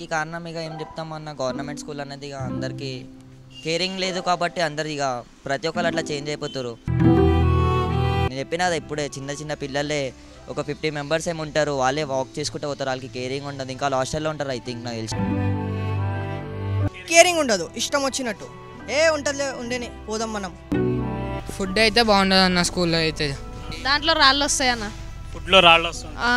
దానికి కారణం ఇక ఏం చెప్తాం అన్న గవర్నమెంట్ స్కూల్ అనేది ఇక అందరికీ కేరింగ్ లేదు కాబట్టి అందరు ఇక ప్రతి ఒక్కరు అట్లా చేంజ్ అయిపోతారు నేను చెప్పిన కదా ఇప్పుడే చిన్న చిన్న పిల్లలే ఒక ఫిఫ్టీ మెంబర్స్ ఏమి ఉంటారు వాళ్ళే వాక్ చేసుకుంటూ పోతారు వాళ్ళకి కేరింగ్ ఉండదు ఇంకా హాస్టల్లో ఉంటారు ఐ థింక్ నాకు తెలిసి కేరింగ్ ఉండదు ఇష్టం వచ్చినట్టు ఏ ఉంటదిలే ఉండేని పోదాం మనం ఫుడ్ అయితే బాగుండదు అన్న స్కూల్లో అయితే దాంట్లో రాళ్ళు వస్తాయన్న ఫుడ్లో రాళ్ళు వస్తుంది ఆ.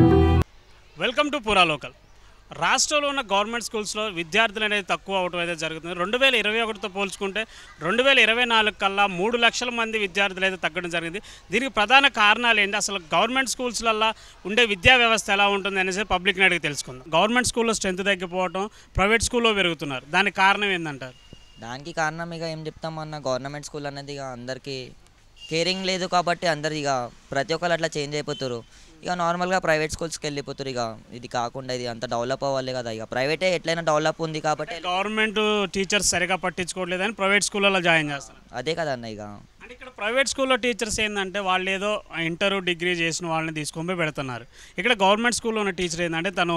వెల్కమ్ టు పురా లోకల్ రాష్ట్రంలో ఉన్న గవర్నమెంట్ స్కూల్స్లో విద్యార్థులు అనేది తక్కువ అవడం అయితే జరుగుతుంది రెండు వేల ఇరవై ఒకటితో పోల్చుకుంటే రెండు వేల ఇరవై నాలుగు కల్లా మూడు లక్షల మంది విద్యార్థులు అయితే తగ్గడం జరిగింది దీనికి ప్రధాన కారణాలు ఏంటి అసలు గవర్నమెంట్ స్కూల్స్లలో ఉండే విద్యా వ్యవస్థ ఎలా ఉంటుంది అనేసి పబ్లిక్ని అడిగి తెలుసుకుందాం గవర్నమెంట్ స్కూల్లో స్ట్రెంత్ తగ్గిపోవడం ప్రైవేట్ స్కూల్లో పెరుగుతున్నారు దానికి కారణం ఏంటంటారు దానికి కారణం ఇక ఏం చెప్తాం అన్న గవర్నమెంట్ స్కూల్ అనేది ఇక అందరికీ కేరింగ్ లేదు కాబట్టి అందరు ఇక ప్రతి ఒక్కరు అట్లా చేంజ్ అయిపోతారు ఇక నార్మల్గా ప్రైవేట్ స్కూల్స్కి వెళ్ళిపోతారు ఇక ఇది కాకుండా ఇది అంత డెవలప్ అవ్వాలి కదా ఇక ప్రైవేటే ఎట్లయినా డెవలప్ ఉంది కాబట్టి గవర్నమెంట్ టీచర్స్ సరిగా పట్టించుకోవట్లేదని ప్రైవేట్ స్కూళ్ళలో జాయిన్ చేస్తారు అదే కదా అన్న ఇక అంటే ఇక్కడ ప్రైవేట్ స్కూల్లో టీచర్స్ ఏంటంటే వాళ్ళు ఏదో ఇంటర్ డిగ్రీ చేసిన వాళ్ళని తీసుకొని పోయి పెడుతున్నారు ఇక్కడ గవర్నమెంట్ స్కూల్లో ఉన్న టీచర్ ఏంటంటే తను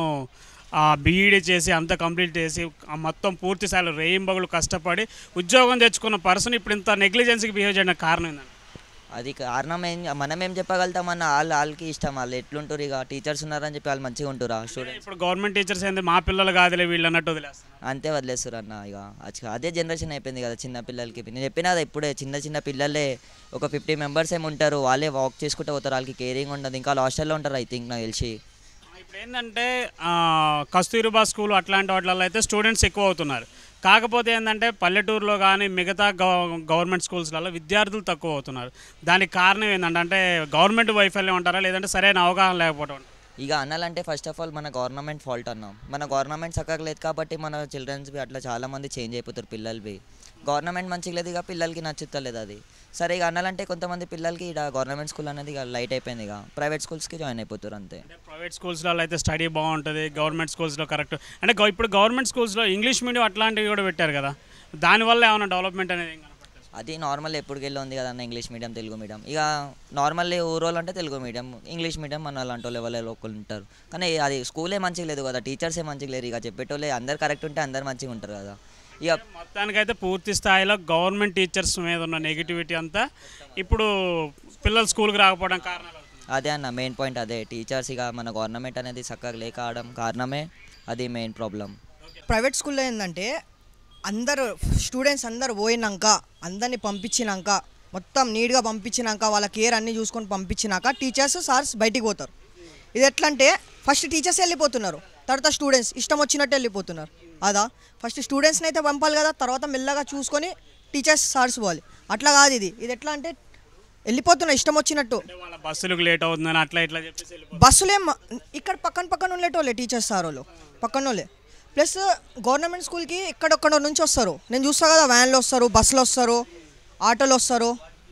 బీఈడీ చేసి అంతా కంప్లీట్ చేసి ఆ మొత్తం పూర్తి స్థాయిలో రేయింబగులు కష్టపడి ఉద్యోగం తెచ్చుకున్న పర్సన్ ఇప్పుడు ఇంత నెగ్లిజెన్స్కి బిహేవ్ చేయడానికి కారణం ఏంటంటే అది కారణం ఏం మనం ఏం చెప్పగలుగుతాం అన్న వాళ్ళు వాళ్ళకి ఇష్టం వాళ్ళు ఎట్లుంటారు ఇక టీచర్స్ ఉన్నారని చెప్పి వాళ్ళు మంచిగా ఉంటారా స్టూడెంట్స్ ఇప్పుడు గవర్నమెంట్ టీచర్స్ ఏంది మా పిల్లలు కాదులే వీళ్ళు అన్నట్టు వదిలేస్తారు అంతే వదిలేస్తారు అన్న ఇక అచ్చ- అదే జనరేషన్ అయిపోయింది కదా చిన్న పిల్లలకి నేను చెప్పిన కదా ఇప్పుడే చిన్న చిన్న పిల్లలే ఒక ఫిఫ్టీ మెంబర్స్ ఏమి ఉంటారు వాళ్ళే వాక్ చేసుకుంటూ పోతారు వాళ్ళకి కేరింగ్ ఉండదు ఇంకా హాస్టల్లో ఉంటారు ఐ థింక్ నాకు తెలిసి ఇప్పుడు ఏంటంటే ఆ, కస్తూరిబా స్కూల్ అట్లాంటి వాటిలలో అయితే స్టూడెంట్స్ ఎక్కువ అవుతున్నారు కాకపోతే ఏంటంటే పల్లెటూరులో కానీ మిగతా గవ- గవర్నమెంట్ స్కూల్స్లలో విద్యార్థులు తక్కువ అవుతున్నారు దానికి కారణం ఏంటంటే అంటే గవర్నమెంట్ వైఫల్యం అంటారా లేదంటే సరైన అవగాహన లేకపోవడం ఇక అనాలంటే ఫస్ట్ ఆఫ్ ఆల్ మన గవర్నమెంట్ ఫాల్ట్ అన్నాం మన గవర్నమెంట్ చక్కగా లేదు కాబట్టి మన చిల్డ్రన్స్ బి అట్లా చాలా మంది చేంజ్ అయిపోతారు పిల్లలవి గవర్నమెంట్ మంచిగా లేదు ఇక పిల్లలకి నచ్చుతలేదు అది సరే ఇక అనాలంటే కొంతమంది పిల్లలకి ఇక గవర్నమెంట్ స్కూల్ అనేది ఇక లైట్ అయిపోయింది ఇక ప్రైవేట్ స్కూల్స్కి జాయిన్ అయిపోతారు అంతే అంటే ప్రైవేట్ స్కూల్స్లో అయితే స్టడీ బాగుంటుంది గవర్నమెంట్ స్కూల్స్లో కరెక్ట్ అంటే గవ- ఇప్పుడు గవర్నమెంట్ స్కూల్స్లో ఇంగ్లీష్ మీడియం అట్లాంటివి కూడా పెట్టారు కదా దానివల్ల ఏమైనా డెవలప్మెంట్ అనేది ఏం కనపడుతుంది? అది నార్మల్ ఎప్పటికెళ్ళి ఉంది కదా అన్న ఇంగ్లీష్ మీడియం తెలుగు మీడియం ఇక నార్మల్లీ ఊరోళ్ళు అంటే తెలుగు మీడియం ఇంగ్లీష్ మీడియం మన అలాంటి వాళ్ళు ఎవరు ఒకళ్ళు ఉంటారు కానీ అది స్కూలే మంచిగా లేదు కదా టీచర్సే మంచిగా లేరు ఇక చెప్పేటోళ్ళే అందరు కరెక్ట్ ఉంటే అందరు మంచిగా ఉంటారు కదా ఇక మొత్తానికైతే పూర్తి స్థాయిలో గవర్నమెంట్ టీచర్స్ మీద ఉన్న నెగిటివిటీ అంతా ఇప్పుడు పిల్లలు స్కూల్కి రాకపోవడం కారణాలు అవుతుంది. అదే అన్న మెయిన్ పాయింట్ అదే టీచర్స్ ఇక మన గవర్నమెంట్ అనేది చక్కగా లేక ఆడడం కారణమే అది మెయిన్ ప్రాబ్లం ప్రైవేట్ స్కూల్లో ఏంటంటే అందరు స్టూడెంట్స్ అందరు పోయినాక అందరిని పంపించినాక మొత్తం నీట్గా పంపించినాక వాళ్ళ కేర్ అన్నీ చూసుకొని పంపించినాక టీచర్స్ సార్స్ బయటికి పోతారు ఇది ఎట్లా అంటే ఫస్ట్ టీచర్స్ వెళ్ళిపోతున్నారు తర్వాత స్టూడెంట్స్ ఇష్టం వచ్చినట్టు వెళ్ళిపోతున్నారు అదా ఫస్ట్ స్టూడెంట్స్ని అయితే పంపాలి కదా తర్వాత మెల్లగా చూసుకొని టీచర్స్ సార్స్ పోవాలి అట్లా కాదు ఇది ఇది ఎట్లా అంటే వెళ్ళిపోతున్నారు ఇష్టం వచ్చినట్టు అంటే వాళ్ళ బస్సులకు లేట్ అవుతుందని అట్లా ఇట్లా చెప్పేసి వెళ్ళిపోతారు. బస్సులేం ఇక్కడ పక్కన పక్కన ఉండేటోళ్ళే టీచర్స్ సార్ వాళ్ళు పక్కనోళ్ళే ప్లస్ గవర్నమెంట్ స్కూల్కి ఎక్కడొక్కడ నుంచి వస్తారు నేను చూస్తా కదా వ్యాన్లు వస్తారు బస్సులు వస్తారు ఆటోలు వస్తారు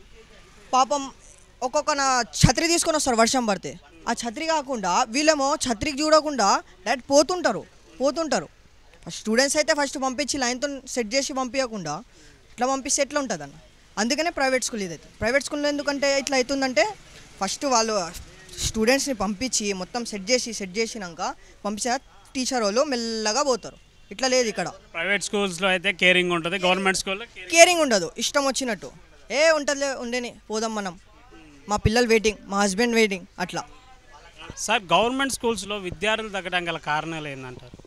పాపం ఒక్కొక్క నా ఛత్రి తీసుకొని వస్తారు వర్షం పడితే ఆ ఛత్రి కాకుండా వీళ్ళేమో ఛత్రికి చూడకుండా డైరెక్ట్ పోతుంటారు పోతుంటారు స్టూడెంట్స్ అయితే ఫస్ట్ పంపించి లైన్తో సెట్ చేసి పంపించకుండా ఇట్లా పంపిస్తే ఎట్లా ఉంటుంది అన్న అందుకనే ప్రైవేట్ స్కూల్ ఇదైతే ప్రైవేట్ స్కూల్లో ఎందుకంటే ఇట్లా అవుతుందంటే ఫస్ట్ వాళ్ళు స్టూడెంట్స్ని పంపించి మొత్తం సెట్ చేసి సెట్ చేసినాక పంపించిన టీచర్ వాళ్ళు మెల్లగా పోతారు ఇట్లా లేదు ఇక్కడ ప్రైవేట్ స్కూల్స్లో అయితే కేరింగ్ ఉంటుంది గవర్నమెంట్ స్కూల్లో కేరింగ్ కేరింగ్ ఉండదు ఇష్టం వచ్చినట్టు ఏ ఉంటదిలే ఉండేని పోదాం మనం మా పిల్లలు వెయిటింగ్ మా హస్బెండ్ వెయిటింగ్ అట్లా సార్ గవర్నమెంట్ స్కూల్స్లో విద్యార్థులు తగ్గడానికి గల కారణాలు ఏంటంటారు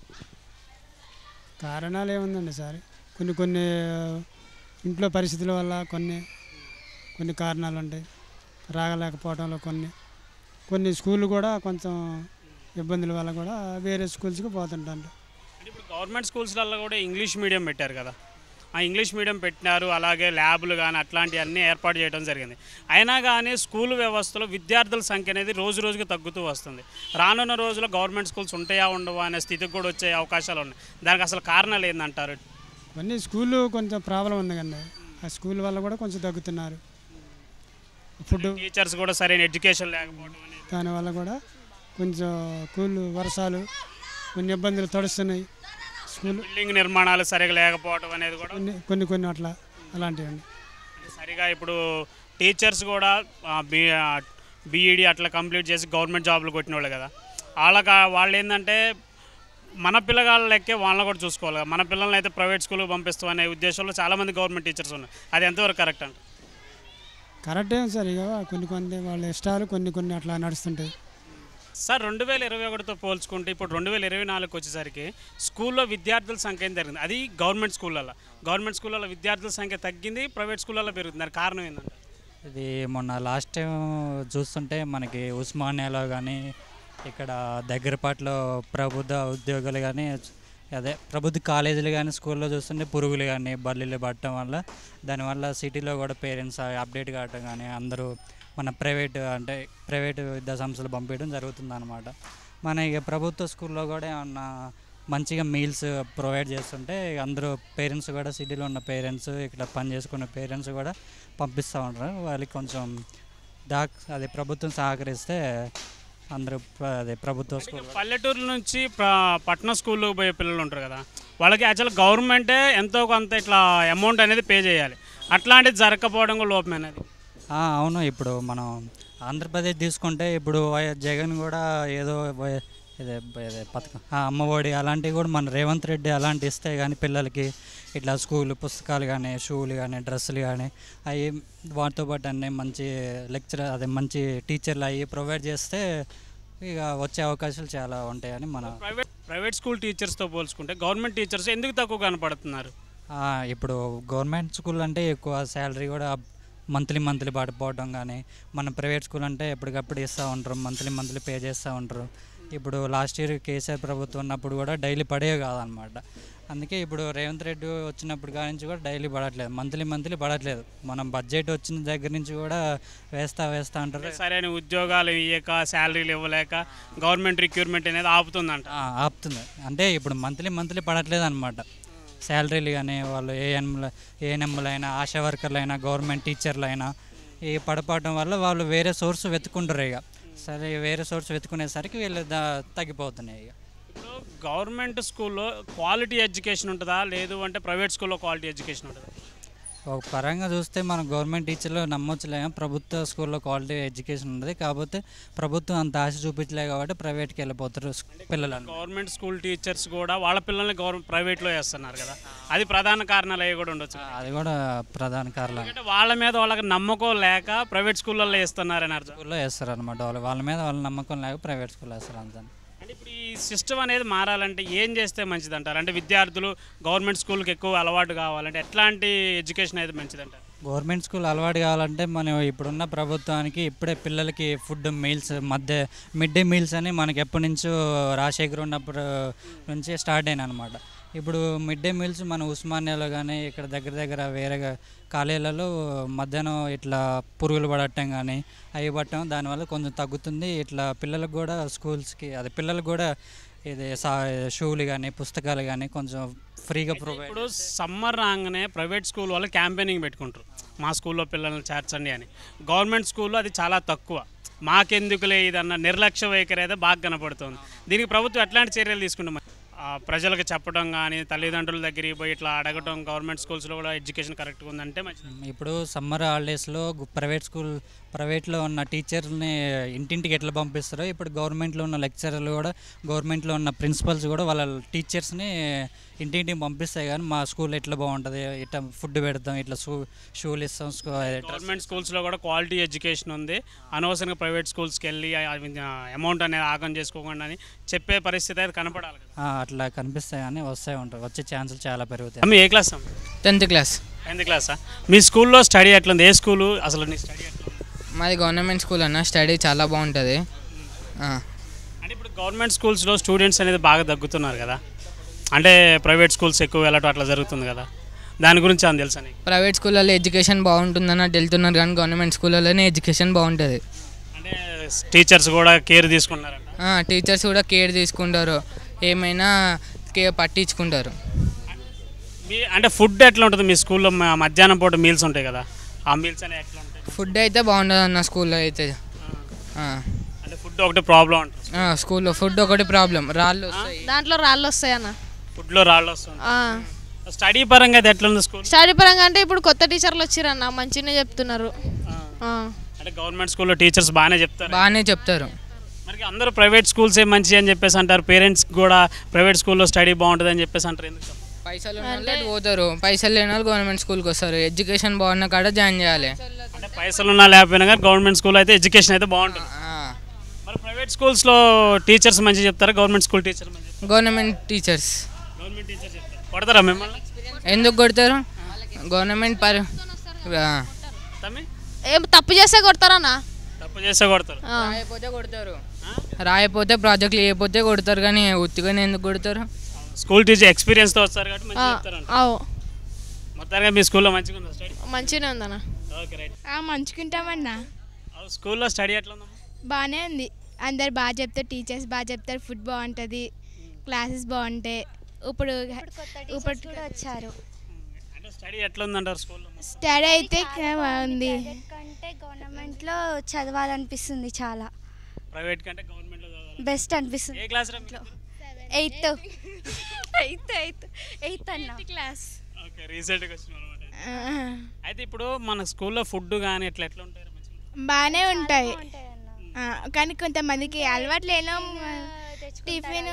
కారణాలు ఏముందండి సార్ కొన్ని కొన్ని ఇంట్లో పరిస్థితుల వల్ల కొన్ని కొన్ని కారణాలు ఉంటాయి రాగలేకపోవడంలో కొన్ని కొన్ని స్కూళ్ళు కూడా కొంచెం ఇబ్బందుల వల్ల కూడా వేరే స్కూల్స్కి పోతుంటారు అంటే ఇప్పుడు గవర్నమెంట్ స్కూల్స్లలో కూడా ఇంగ్లీష్ మీడియం పెట్టారు కదా ఆ ఇంగ్లీష్ మీడియం పెట్టినారు అలాగే ల్యాబ్లు కానీ అట్లాంటివన్నీ ఏర్పాటు చేయడం జరిగింది అయినా కానీ స్కూల్ వ్యవస్థలో విద్యార్థుల సంఖ్య అనేది రోజు రోజుకి తగ్గుతూ వస్తుంది రానున్న రోజుల్లో గవర్నమెంట్ స్కూల్స్ ఉంటాయా ఉండవా అనే స్థితికి కూడా వచ్చే అవకాశాలు ఉన్నాయి దానికి అసలు కారణాలు ఏంటంటారు కొన్ని స్కూళ్ళు కొంచెం ప్రాబ్లం ఉంది కండి ఆ స్కూల్ వల్ల కూడా కొంచెం తగ్గుతున్నారు ఫుడ్ టీచర్స్ కూడా సరైన ఎడ్యుకేషన్ లేకపోవడం అనేది దానివల్ల కూడా కొంచెం కూలు వర్షాలు కొన్ని ఇబ్బందులు తడుస్తున్నాయి స్కూల్ బిల్డింగ్ నిర్మాణాలు సరిగా లేకపోవడం అనేది కూడా కొన్ని కొన్ని కొన్ని అట్లా అలాంటివండి అంటే సరిగా ఇప్పుడు టీచర్స్ కూడా బీ బీఈడి అట్లా కంప్లీట్ చేసి గవర్నమెంట్ జాబ్లు కొట్టిన వాళ్ళు కదా వాళ్ళకి వాళ్ళు ఏంటంటే మన పిల్లగాళ్ళ లెక్కే వాళ్ళని కూడా చూసుకోవాలి కదా. మన పిల్లల్ని అయితే ప్రైవేట్ స్కూల్కి పంపిస్తాం అనే ఉద్దేశంలో చాలామంది గవర్నమెంట్ టీచర్స్ ఉన్నారు అది ఎంతవరకు కరెక్ట్ అంట కరెక్టే సార్ ఇక కొన్ని కొన్ని వాళ్ళ ఇష్టాలు కొన్ని కొన్ని అట్లా నడుస్తుంటాయి సార్ రెండు వేల ఇరవై ఒకటితో పోల్చుకుంటే ఇప్పుడు రెండు వేల ఇరవై నాలుగుకి వచ్చేసరికి స్కూల్లో విద్యార్థుల సంఖ్య ఏం జరిగింది అది గవర్నమెంట్ స్కూళ్ళల్లో గవర్నమెంట్ స్కూళ్ళలో విద్యార్థుల సంఖ్య తగ్గింది ప్రైవేట్ స్కూళ్ళలో పెరుగుతుంది దానికి కారణం ఏంటంటే ఇది మొన్న లాస్ట్ టైం చూస్తుంటే మనకి ఉస్మానియాలో కానీ ఇక్కడ దగ్గరపాట్లో ప్రభుత్వ ఉద్యోగులు కానీ అదే ప్రభుత్వ కాలేజీలు కానీ స్కూల్లో చూస్తుంటే పురుగులు కానీ బల్లీలు పట్టడం వల్ల దానివల్ల సిటీలో కూడా పేరెంట్స్ అప్డేట్ కావటం కానీ అందరూ మన ప్రైవేట్ అంటే ప్రైవేట్ విద్యా సంస్థలు పంపించడం జరుగుతుంది అనమాట మన ఇక ప్రభుత్వ స్కూల్లో కూడా ఏమన్నా మంచిగా మీల్స్ ప్రొవైడ్ చేస్తుంటే అందరూ పేరెంట్స్ కూడా సిటీలో ఉన్న పేరెంట్స్ ఇక్కడ పని చేసుకున్న పేరెంట్స్ కూడా పంపిస్తూ ఉంటారు వాళ్ళకి కొంచెం దాక్ అది ప్రభుత్వం సహకరిస్తే అందరూ ప్ర- అదే ప్రభుత్వ స్కూల్ పల్లెటూరు నుంచి ప్ర- పట్టణ స్కూల్లోకి పోయే పిల్లలు ఉంటారు కదా వాళ్ళకి యాక్చువల్ గవర్నమెంటే ఎంతో కొంత ఇట్లా అమౌంట్ అనేది పే చేయాలి అట్లాంటిది జరగకపోవడం కూడా లోపం అనేది ఆ, అవును ఇప్పుడు మనం ఆంధ్రప్రదేశ్ తీసుకుంటే ఇప్పుడు వై- జగన్ కూడా ఏదో వై- ఇదే ఇదే పథకం ఆ, అమ్మఒడి అలాంటివి కూడా మన రేవంత్ రెడ్డి అలాంటి ఇస్తే కానీ పిల్లలకి ఇట్లా స్కూల్ పుస్తకాలు కానీ షూలు కానీ డ్రెస్సులు కానీ అవి వాటితో పాటు అన్నీ మంచి లెక్చర్ అదే మంచి టీచర్లు అవి ప్రొవైడ్ చేస్తే ఇక వచ్చే అవకాశాలు చాలా ఉంటాయని మన ప్రైవేట్ ప్రైవేట్ స్కూల్ టీచర్స్తో పోల్చుకుంటే గవర్నమెంట్ టీచర్స్ ఎందుకు తక్కువ కనపడుతున్నారు ఆ, ఇప్పుడు గవర్నమెంట్ స్కూల్ అంటే ఎక్కువ శాలరీ కూడా మంత్లీ మంత్లీ పడిపోవడం కానీ మన ప్రైవేట్ స్కూల్ అంటే ఎప్పటికప్పుడు ఇస్తూ ఉంటారు మంత్లీ మంత్లీ పే చేస్తూ ఉంటారు ఇప్పుడు లాస్ట్ ఇయర్ కేసీఆర్ ప్రభుత్వం ఉన్నప్పుడు కూడా డైలీ పడేవి కాదనమాట అందుకే ఇప్పుడు రేవంత్ రెడ్డి వచ్చినప్పుడు కాడి నుంచి కూడా డైలీ పడట్లేదు మంత్లీ మంత్లీ పడట్లేదు మనం బడ్జెట్ వచ్చిన దగ్గర నుంచి కూడా వేస్తా వేస్తా అంటారు సరైన ఉద్యోగాలు ఇవ్వక శాలరీలు ఇవ్వలేక గవర్నమెంట్ రిక్రూట్మెంట్ అనేది ఆపుతుందంట ఆ, ఆపుతుంది అంటే ఇప్పుడు మంత్లీ మంత్లీ పడట్లేదు అనమాట శాలరీలు కానీ వాళ్ళు ఏఎన్ఎంలు ఏఎన్ఎంలు అయినా ఆశా వర్కర్లు అయినా గవర్నమెంట్ టీచర్లు అయినా ఈ పడపడటం వల్ల వాళ్ళు వేరే సోర్స్ వెతుకుంటారు ఇక సరే వేరే సోర్స్ వెతుకునేసరికి వీళ్ళు దా తగ్గిపోతున్నాయి ఇక ఇప్పుడు గవర్నమెంట్ స్కూల్లో క్వాలిటీ ఎడ్యుకేషన్ ఉంటుందా లేదు అంటే ప్రైవేట్ స్కూల్లో క్వాలిటీ ఎడ్యుకేషన్ ఉంటుందా ఒక పరంగా చూస్తే మనం గవర్నమెంట్ టీచర్లు నమ్మొచ్చులే ప్రభుత్వ స్కూల్లో క్వాలిటీ ఎడ్యుకేషన్ ఉంటుంది కాకపోతే ప్రభుత్వం అంత ఆశ చూపించలే కాబట్టి ప్రైవేట్కి వెళ్ళిపోతారు పిల్లలు గవర్నమెంట్ స్కూల్ టీచర్స్ కూడా వాళ్ళ పిల్లల్ని గవర్నమెంట్ ప్రైవేట్లో వేస్తున్నారు కదా అది ప్రధాన కారణాలు అవి కూడా ఉండొచ్చు అది కూడా ప్రధాన కారణం ఎందుకంటే వాళ్ళ మీద వాళ్ళకి నమ్మకం లేక ప్రైవేట్ స్కూళ్ళల్లో వేస్తున్నారని అర్థం స్కూల్లో వేస్తారు అనమాట వాళ్ళు వాళ్ళ మీద వాళ్ళ నమ్మకం లేక ప్రైవేట్ స్కూల్లో వేస్తారు అంతే అంటే ఇప్పుడు ఈ సిస్టమ్ అనేది మారాలంటే ఏం చేస్తే మంచిది అంటారు అంటే విద్యార్థులు గవర్నమెంట్ స్కూల్కి ఎక్కువ అలవాటు కావాలంటే ఎట్లాంటి ఎడ్యుకేషన్ అయితే మంచిది అంటారు గవర్నమెంట్ స్కూల్ అలవాటు కావాలంటే మనం ఇప్పుడున్న ప్రభుత్వానికి ఇప్పుడే పిల్లలకి ఫుడ్ మీల్స్ మధ్య మిడ్ డే మీల్స్ అని మనకి ఎప్పటి నుంచో రాజశేఖర్ ఉన్నప్పుడు నుంచి స్టార్ట్ అయిన అనమాట ఇప్పుడు మిడ్ డే మీల్స్ మన ఉస్మానియాలో కానీ ఇక్కడ దగ్గర దగ్గర వేరే కాలేజీలలో మధ్యాహ్నం ఇట్లా పురుగులు పడటం కానీ అవి పట్టడం దానివల్ల కొంచెం తగ్గుతుంది ఇట్లా పిల్లలకు కూడా స్కూల్స్కి అదే పిల్లలకు కూడా ఇది సా షూలు కానీ పుస్తకాలు కానీ కొంచెం ఫ్రీగా ప్రొవైడ్ ఇప్పుడు సమ్మర్ రాగానే ప్రైవేట్ స్కూల్ వాళ్ళు క్యాంపెయినింగ్ పెట్టుకుంటారు మా స్కూల్లో పిల్లల్ని చేర్చండి అని గవర్నమెంట్ స్కూల్లో అది చాలా తక్కువ మాకెందుకులే ఇదన్న నిర్లక్ష్య వైఖరి అయితే బాగా కనపడుతుంది దీనికి ప్రభుత్వం ఎట్లాంటి చర్యలు తీసుకుంటాం ఆ, ప్రజలకు చెప్పడం కానీ తల్లిదండ్రుల దగ్గరికి పోయి ఇట్లా అడగటం గవర్నమెంట్ స్కూల్స్లో కూడా ఎడ్యుకేషన్ కరెక్ట్గా ఉందంటే మంచిది ఇప్పుడు సమ్మర్ హాలిడేస్లో గు- ప్రైవేట్ స్కూల్ ప్రైవేట్లో ఉన్న టీచర్ని ఇంటింటికి ఎట్లా పంపిస్తారో ఇప్పుడు గవర్నమెంట్లో ఉన్న లెక్చరర్లు కూడా గవర్నమెంట్లో ఉన్న ప్రిన్సిపల్స్ కూడా వాళ్ళ టీచర్స్ని ఇంటింటికి పంపిస్తాయి కానీ మా స్కూల్ ఎట్లా బాగుంటుంది ఇట్లా ఫుడ్ పెడతాం ఇట్లా షూ షూలు ఇస్తాం స్కూ- డ్రెస్ గవర్నమెంట్ స్కూల్స్లో కూడా క్వాలిటీ ఎడ్యుకేషన్ ఉంది అనవసరంగా ప్రైవేట్ స్కూల్స్కి వెళ్ళి అమౌంట్ అనేది ఆగం చేసుకోకుండా అని చెప్పే పరిస్థితి అయితే కనపడాలి కదా ఆ, అట్లా కనిపిస్తాయి కానీ వస్తాయి ఉంటాయి వచ్చే ఛాన్సులు చాలా పెరుగుతాయి అమ్మ ఏ క్లాస్ అమ్మ టెన్త్ క్లాస్ టెన్త్ క్లాసా మీ స్కూల్లో స్టడీ ఎట్లుంది ఏ స్కూలు అసలు నీ స్టడీ ఎట్లుంది మాది గవర్నమెంట్ స్కూల్ అన్న స్టడీ చాలా బాగుంటుంది ఆ. అంటే ఇప్పుడు గవర్నమెంట్ స్కూల్స్లో స్టూడెంట్స్ అనేది బాగా తగ్గుతున్నారు కదా అంటే ప్రైవేట్ స్కూల్స్ ఎక్కువ వెళ్ళటం అట్లా జరుగుతుంది కదా దాని గురించి అని తెలుసా నీకు ప్రైవేట్ స్కూళ్ళలో ఎడ్యుకేషన్ బాగుంటుందని అటు వెళ్తున్నారు కానీ గవర్నమెంట్ స్కూళ్ళలోనే ఎడ్యుకేషన్ బాగుంటుంది అంటే టీచర్స్ కూడా కేర్ తీసుకున్నారంట ఆ, టీచర్స్ కూడా కేర్ తీసుకుంటారు ఏమైనా కేర్ పట్టించుకుంటారు మీ అంటే ఫుడ్ ఎట్లా ఉంటుంది మీ స్కూల్లో మ- మధ్యాహ్నం పూట మీల్స్ ఉంటాయి కదా ఆ మీల్స్ అనేవి ఎట్లా ఉంటాయి ఫుడ్ అయితే బాగుంటుంది అన్న స్కూల్లో అయితే ఆ. అంటే ఫుడ్ ఒకటి ప్రాబ్లం ఉంటుంది ఆ, స్కూల్లో ఫుడ్ ఒకటి ప్రాబ్లం రాళ్ళు వస్తాయి దాంట్లో రాళ్ళు వస్తాయన్న ఫుడ్లో రాళ్ళు వస్తుంది ఆ. స్టడీ పరంగా అయితే ఎట్లా ఉంది స్కూల్ స్టడీ పరంగా అంటే ఇప్పుడు కొత్త టీచర్లు వచ్చిరన్న మంచిగానే చెప్తున్నారు ఆ. అంటే గవర్నమెంట్ స్కూల్లో టీచర్స్ బాగానే చెప్తారు బాగానే చెప్తారు మరి అందరూ ప్రైవేట్ స్కూల్సే మంచి అని చెప్పేసి అంటారు పేరెంట్స్ కూడా ప్రైవేట్ స్కూల్లో స్టడీ బాగుంటుంది అని చెప్పేసి అంటారు ఎందుకు పైసలు ఉన్న వాళ్ళు అటు పోతారు పైసలు లేని వాళ్ళు గవర్నమెంట్ స్కూల్కి వస్తారు ఎడ్యుకేషన్ బాగున్న కాడ జాయిన్ చేయాలి అంటే పైసలు ఉన్నా లేకపోయినా కానీ గవర్నమెంట్ స్కూల్ అయితే ఎడ్యుకేషన్ అయితే బాగుంటుంది ఆ, మరి ప్రైవేట్ స్కూల్స్లో టీచర్స్ మంచి చెప్తారా గవర్నమెంట్ స్కూల్ టీచర్ మంచి చెప్తారా? గవర్నమెంట్ టీచర్స్ గవర్నమెంట్ టీచర్ చెప్తారు కొడతారా మిమ్మల్ని ఎందుకు కొడతారు గవర్నమెంట్ పరి ఆ. తమ్మి ఏం తప్పు చేస్తే కొడతారన్నా తప్పు చేస్తే కొడతారు రాయపోతే కొడతారు రాయపోతే ప్రాజెక్టులు చేయకపోతే కొడతారు కానీ ఉత్తిగానే ఎందుకు కొడతారు స్కూల్ టీచర్ ఎక్స్పీరియన్స్తో వస్తారు కాబట్టి మంచిగా చెప్తారంట అవు మొత్తానికి మీ స్కూల్లో మంచిగా ఉందా స్టడీ మంచిగానే ఉందన్న ఓకే రైట్ మంచుకుంటామన్నా స్కూల్లో స్టడీ ఎట్లా ఉందమ్మా బాగానే ఉంది అందరు బాగా చెప్తారు టీచర్స్ బాగా చెప్తారు ఫుడ్ బాగుంటుంది క్లాసెస్ బాగుంటాయి ఇప్పుడు ఇప్పుడు కూడా వచ్చారు అంటే స్టడీ ఎట్లా ఉందంటారు స్కూల్లో స్టడీ అయితే బాగుంది కంటే గవర్నమెంట్లో చదవాలనిపిస్తుంది చాలా ప్రైవేట్ కంటే గవర్నమెంట్లో చదవాలి బెస్ట్ అనిపిస్తుంది ఏ క్లాస్ రా ఎయిత్ ఎయిత్ ఎయిత్ ఎయిత్ అన్న క్లాస్ ఓకే రీసెంట్గా వచ్చిన అనమాట అయితే ఇప్పుడు మన స్కూల్లో ఫుడ్ కానీ ఎట్లా ఎట్లా ఉంటాయి మంచిగా బాగానే ఉంటాయి ఆ, కానీ కొంతమందికి అలవాటు లేను టిఫిన్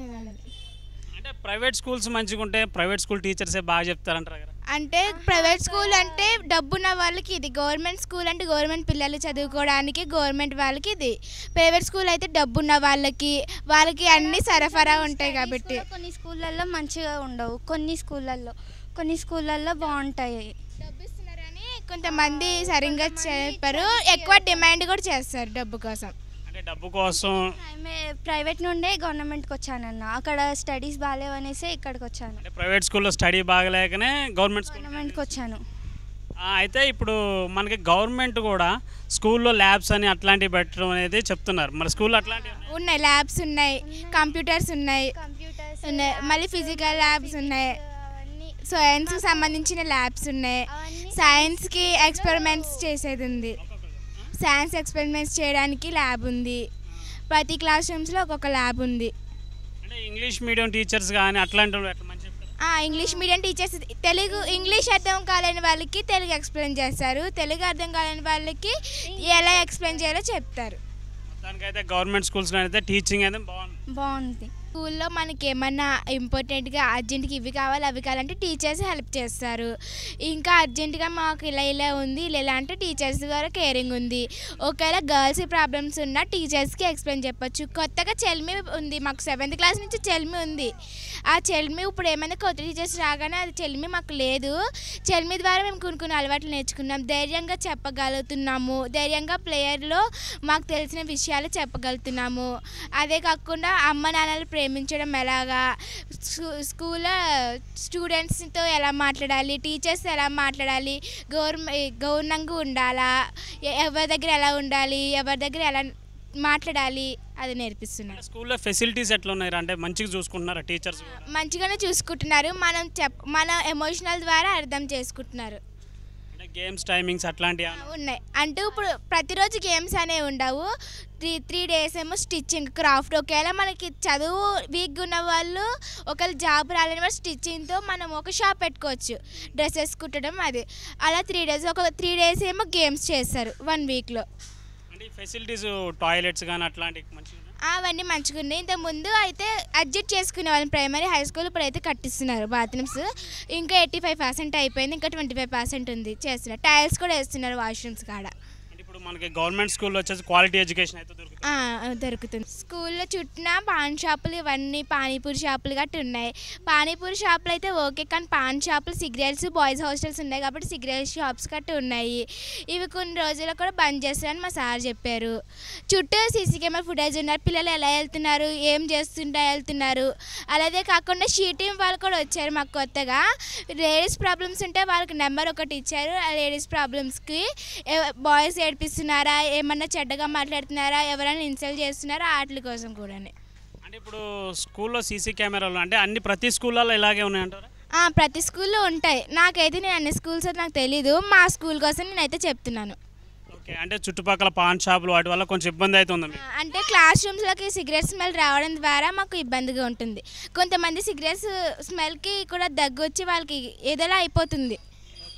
అంటే ప్రైవేట్ స్కూల్స్ మంచిగా ఉంటే ప్రైవేట్ స్కూల్ టీచర్సే బాగా చెప్తారంటారు కదా అంటే ప్రైవేట్ స్కూల్ అంటే డబ్బున్న వాళ్ళకి ఇది గవర్నమెంట్ స్కూల్ అంటే గవర్నమెంట్ పిల్లలు చదువుకోవడానికి గవర్నమెంట్ వాళ్ళకి ఇది ప్రైవేట్ స్కూల్ అయితే డబ్బున్న వాళ్ళకి వాళ్ళకి అన్ని సరఫరా ఉంటాయి కాబట్టి కూడా కొన్ని స్కూళ్ళల్లో మంచిగా ఉండవు కొన్ని స్కూళ్ళల్లో కొన్ని స్కూళ్ళల్లో బాగుంటాయి డబ్బు ఇస్తున్నారని కొంతమంది సరిగ్గా చెప్పారు ఎక్కువ డిమాండ్ కూడా చేస్తారు డబ్బు కోసం అంటే డబ్బు కోసం ప్రైమే- ప్రైవేట్ నుండే గవర్నమెంట్కి వచ్చానన్న అక్కడ స్టడీస్ బాగాలేవనేసి ఇక్కడికి వచ్చాను అంటే ప్రైవేట్ స్కూల్లో స్టడీ బాగలేకనే గవర్నమెంట్ స్కూల్ గవర్నమెంట్కి వచ్చాను ఆ, అయితే ఇప్పుడు మనకి గవర్నమెంట్ కూడా స్కూల్లో ల్యాబ్స్ అని అట్లాంటివి పెట్టడం అనేది చెప్తున్నారు మరి స్కూల్లో అట్లాంటివి ఉన్నాయా? ఉన్నాయి ల్యాబ్స్ ఉన్నాయి కంప్యూటర్స్ ఉన్నాయి కంప్యూటర్స్ ఉన్నాయి మళ్ళీ ఫిజికల్ ల్యాబ్స్ ఉన్నాయి అవన్నీ సైన్స్కి సంబంధించిన ల్యాబ్స్ ఉన్నాయి అవన్నీ సైన్స్కి ఎక్స్పెరిమెంట్స్ చేసేది ఉంది సైన్స్ ఎక్స్పెరిమెంట్స్ చేయడానికి ల్యాబ్ ఉంది ప్రతి క్లాస్ రూమ్స్లో ఒక్కొక్క ల్యాబ్ ఉంది అంటే ఇంగ్లీష్ మీడియం టీచర్స్ కానీ అట్లాంటి వాళ్ళు ఎట్లా మంచి చెప్తారు ఆ, English medium teachers Telugu English అర్థం కాలేని వాళ్ళకి తెలుగు ఎక్స్ప్లెయిన్ చేస్తారు తెలుగు అర్థం కాలేని వాళ్ళకి ఎలా ఎక్స్ప్లెయిన్ చేయాలో చెప్తారు మొత్తానికైతే గవర్నమెంట్ స్కూల్స్లో అయితే టీచింగ్ అయితే బాగుంది బాగుంది స్కూల్లో మనకి ఏమన్నా ఇంపార్టెంట్గా అర్జెంట్గా ఇవి కావాలి అవి కావాలంటే టీచర్స్ హెల్ప్ చేస్తారు ఇంకా అర్జెంటుగా మాకు ఇలా ఇలా ఉంది ఇలా ఇలా అంటే టీచర్స్ ద్వారా కేరింగ్ ఉంది ఒకవేళ గర్ల్స్ ప్రాబ్లమ్స్ ఉన్నా టీచర్స్కి ఎక్స్ప్లెయిన్ చెప్పొచ్చు కొత్తగా చెల్మి ఉంది మాకు సెవెంత్ క్లాస్ నుంచి చెల్మి ఉంది ఆ చెల్మి ఇప్పుడు ఏమైనా కొత్త టీచర్స్ రాగానే అది చెల్మి మాకు లేదు చెల్మి ద్వారా మేము కొన్ని కొన్ని అలవాట్లు నేర్చుకున్నాం ధైర్యంగా చెప్పగలుగుతున్నాము ధైర్యంగా ప్లేయర్లో మాకు తెలిసిన విషయాలు చెప్పగలుగుతున్నాము అదే కాకుండా అమ్మ నాన్నలు ప్రేమించడం ఎలాగా స్కూ స్కూల్లో స్టూడెంట్స్తో ఎలా మాట్లాడాలి టీచర్స్ ఎలా మాట్లాడాలి గౌరవ గౌరవంగా ఉండాలా ఎ- ఎవరి దగ్గర ఎలా ఉండాలి ఎవరి దగ్గర ఎలా మాట్లాడాలి అది నేర్పిస్తున్నారు స్కూల్లో ఫెసిలిటీస్ ఎట్లా ఉన్నాయి అంటే మంచిగా చూసుకుంటున్నారా టీచర్స్ కూడా మంచిగానే చూసుకుంటున్నారు మనం చెప్ మన ఎమోషనల్ ద్వారా అర్థం చేసుకుంటున్నారు అంటే గేమ్స్ టైమింగ్స్ అట్లాంటివి ఉన్నాయి అంటే ఇప్పుడు ప్రతిరోజు గేమ్స్ అనేవి ఉండవు త్రీ త్రీ డేస్ ఏమో స్టిచ్చింగ్ క్రాఫ్ట్ ఒకవేళ మనకి చదువు వీక్గా ఉన్న వాళ్ళు ఒకవేళ జాబ్ రాలేని వాళ్ళు స్టిచ్చింగ్తో మనం ఒక షాప్ పెట్టుకోవచ్చు డ్రెస్సెస్ కుట్టడం అది అలా త్రీ డేస్ ఒక త్రీ డేస్ ఏమో గేమ్స్ చేస్తారు వన్ వీక్లో అంటే ఫెసిలిటీస్ టాయిలెట్స్ కానీ అట్లాంటివి మంచిగా ఉన్నాయా? అవన్నీ మంచిగా ఉన్నాయి ఇంత ముందు అయితే అడ్జస్ట్ చేసుకునే వాళ్ళని ప్రైమరీ హై స్కూల్ ఇప్పుడు అయితే కట్టిస్తున్నారు బాత్రూమ్స్ ఇంకా ఎయిటీ ఫైవ్ పర్సెంట్ అయిపోయింది ఇంకా ట్వంటీ ఫైవ్ పర్సెంట్ ఉంది చేస్తున్నారు టైల్స్ కూడా వేస్తున్నారు వాష్రూమ్స్ కాడ అంటే ఇప్పుడు మనకి గవర్నమెంట్ స్కూల్లో వచ్చేసి క్వాలిటీ ఎడ్యుకేషన్ అయితే దొరుకుతుంది ఆ, దొరుకుతుంది స్కూల్లో చుట్టిన పాన్ షాపులు ఇవన్నీ పానీపూరి షాపులు గట్రా ఉన్నాయి పానీపూరి షాపులు అయితే ఓకే కానీ పాన్ షాపులు సిగరెట్స్ బాయ్స్ హాస్టల్స్ ఉన్నాయి కాబట్టి సిగరెట్ షాప్స్ గట్రా ఉన్నాయి ఇవి కొన్ని రోజులు కూడా బంద్ చేస్తారని మా సార్ చెప్పారు చుట్టూ సీసీ కెమెరా ఫుటేజ్ ఉన్నారు పిల్లలు ఎలా వెళ్తున్నారు ఏం చేస్తుంటా వెళ్తున్నారు అలాగే కాకుండా షీటింగ్ వాళ్ళు కూడా వచ్చారు మాకు కొత్తగా లేడీస్ ప్రాబ్లమ్స్ ఉంటే వాళ్ళకి నెంబర్ ఒకటి ఇచ్చారు ఆ లేడీస్ ప్రాబ్లమ్స్కి బాయ్స్ ఏడిపిస్తున్నారా ఏమన్నా చెడ్డగా మాట్లాడుతున్నారా ఎవరైనా ఇన్సల్ట్ చేస్తున్నారా వాటి కోసం కూడా అంటే ఇప్పుడు స్కూల్లో సీసీ కెమెరాలు అంటే అన్ని ప్రతి స్కూళ్ళల్లో ఇలాగే ఉన్నాయంటారా ఆ, ప్రతి స్కూల్లో ఉంటాయి నాకైతే నేను అన్ని స్కూల్స్ అయితే నాకు తెలీదు మా స్కూల్ కోసం నేనైతే చెప్తున్నాను ఓకే అంటే చుట్టుపక్కల పాన్ షాపులు వాటి వల్ల కొంచెం ఇబ్బంది అవుతుంది ఆ, మీకు అంటే క్లాస్ రూమ్స్లోకి సిగరెట్ స్మెల్ రావడం ద్వారా మాకు ఇబ్బందిగా ఉంటుంది కొంతమంది సిగరెట్స్ స్మెల్కి కూడా దగ్గు వచ్చి వాళ్ళకి ఏదోలా అయిపోతుంది ఓకే అంటే చుట్టుపక్కల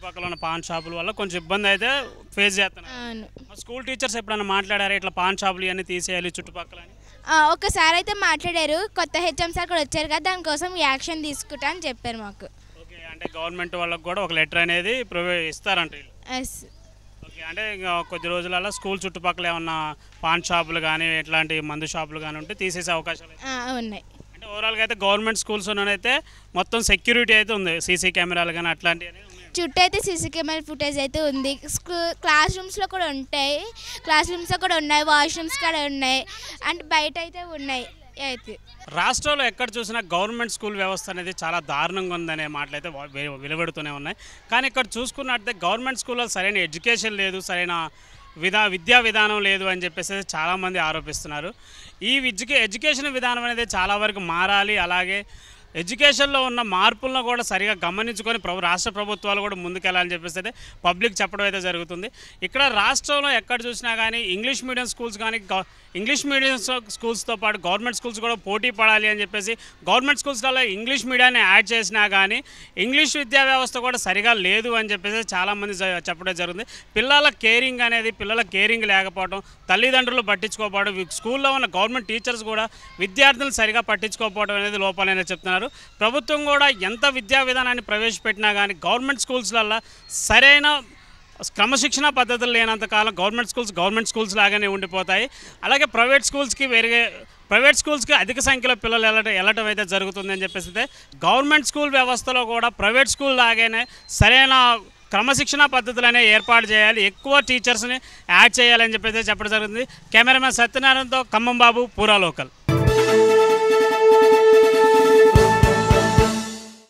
చుట్టుపక్కల ఉన్న పాన్ షాపుల వల్ల కొంచెం ఇబ్బంది అయితే ఫేస్ చేస్తున్నారు అవును మరి స్కూల్ టీచర్స్ ఎప్పుడైనా మాట్లాడారా ఇట్లా పాన్ షాపులు ఇవన్నీ తీసేయాలి చుట్టుపక్కల అని ఆ, ఒకసారి అయితే మాట్లాడారు కొత్త హెచ్ఎం సార్ కూడా వచ్చారు కదా దానికోసం యాక్షన్ తీసుకుంటా అని చెప్పారు మాకు ఓకే అంటే గవర్నమెంట్ వాళ్ళకి కూడా ఒక లెటర్ అనేది ప్రొవైడ్ ఇస్తారంట వీళ్ళు ఎస్ ఓకే అంటే ఇంకా కొద్ది రోజులలో స్కూల్ చుట్టుపక్కల ఏమన్నా పాన్ షాపులు కానీ ఇట్లాంటి మందు షాపులు కానీ ఉంటే తీసేసే అవకాశాలు అయితే- ఉన్నాయి అంటే ఓవరాల్గా అయితే గవర్నమెంట్ స్కూల్స్ అయితే మొత్తం సెక్యూరిటీ అయితే ఉంది సీసీ కెమెరాలు కానీ అట్లాంటివి అనేవి ఉన్నాయి. చుట్టూ అయితే సీసీ కెమెరా ఫుటేజ్ అయితే ఉంది స్కూ క్లాస్ రూమ్స్లో కూడా ఉంటాయి క్లాస్ రూమ్స్లో కూడా ఉన్నాయి వాష్రూమ్స్ కూడా ఉన్నాయి అండ్ బయట అయితే ఉన్నాయి అయితే రాష్ట్రంలో ఎక్కడ చూసినా గవర్నమెంట్ స్కూల్ వ్యవస్థ అనేది చాలా దారుణంగా ఉందనే మాటలు అయితే వా- వె- వెలువడుతూనే ఉన్నాయి కానీ ఇక్కడ చూసుకున్నట్టే గవర్నమెంట్ స్కూల్లో సరైన ఎడ్యుకేషన్ లేదు సరైన విధా విద్యా విధానం లేదు అని చెప్పేసి చాలామంది ఆరోపిస్తున్నారు ఈ విద్య ఎడ్యుకేషన్ విధానం అనేది చాలా వరకు మారాలి అలాగే ఎడ్యుకేషన్లో ఉన్న మార్పులను కూడా సరిగా గమనించుకొని ప్రభు రాష్ట్ర ప్రభుత్వాలు కూడా ముందుకెళ్ళాలని చెప్పేసి అయితే పబ్లిక్ చెప్పడం అయితే జరుగుతుంది ఇక్కడ రాష్ట్రంలో ఎక్కడ చూసినా కానీ ఇంగ్లీష్ మీడియం స్కూల్స్ కానీ గవ- ఇంగ్లీష్ మీడియం స్కూ- స్కూల్స్తో పాటు గవర్నమెంట్ స్కూల్స్ కూడా పోటీ పడాలి అని చెప్పేసి గవర్నమెంట్ స్కూల్స్లలో ఇంగ్లీష్ మీడియాన్ని యాడ్ చేసినా కానీ ఇంగ్లీష్ విద్యా వ్యవస్థ కూడా సరిగా లేదు అని చెప్పేసి చాలామంది జ- చెప్పడం జరుగుతుంది పిల్లల కేరింగ్ అనేది పిల్లల కేరింగ్ లేకపోవడం తల్లిదండ్రులు పట్టించుకోకపోవడం వి- స్కూల్లో ఉన్న గవర్నమెంట్ టీచర్స్ కూడా విద్యార్థులు సరిగా పట్టించుకోకపోవడం అనేది లోపాలని చెప్తున్నారు ప్రభుత్వం కూడా ఎంత విద్యా విధానాన్ని ప్రవేశపెట్టినా కానీ గవర్నమెంట్ స్కూల్స్లల్లో సరైన క్రమశిక్షణ పద్ధతులు లేనంత కాలం గవర్నమెంట్ స్కూల్స్ గవర్నమెంట్ స్కూల్స్ లాగానే ఉండిపోతాయి అలాగే ప్రైవేట్ స్కూల్స్కి వేరే ప్రైవేట్ స్కూల్స్కి అధిక సంఖ్యలో పిల్లలు వెళ్ళటం వెళ్ళటం అయితే జరుగుతుంది అని చెప్పేసి అయితే గవర్నమెంట్ స్కూల్ వ్యవస్థలో కూడా ప్రైవేట్ స్కూల్ లాగానే సరైన క్రమశిక్షణ పద్ధతులు అనేవి ఏర్పాటు చేయాలి ఎక్కువ టీచర్స్ని యాడ్ చేయాలని చెప్పేసి చెప్పడం జరుగుతుంది కెమెరామెన్ సత్యనారాయణతో ఖమ్మం బాబు పూరా లోకల్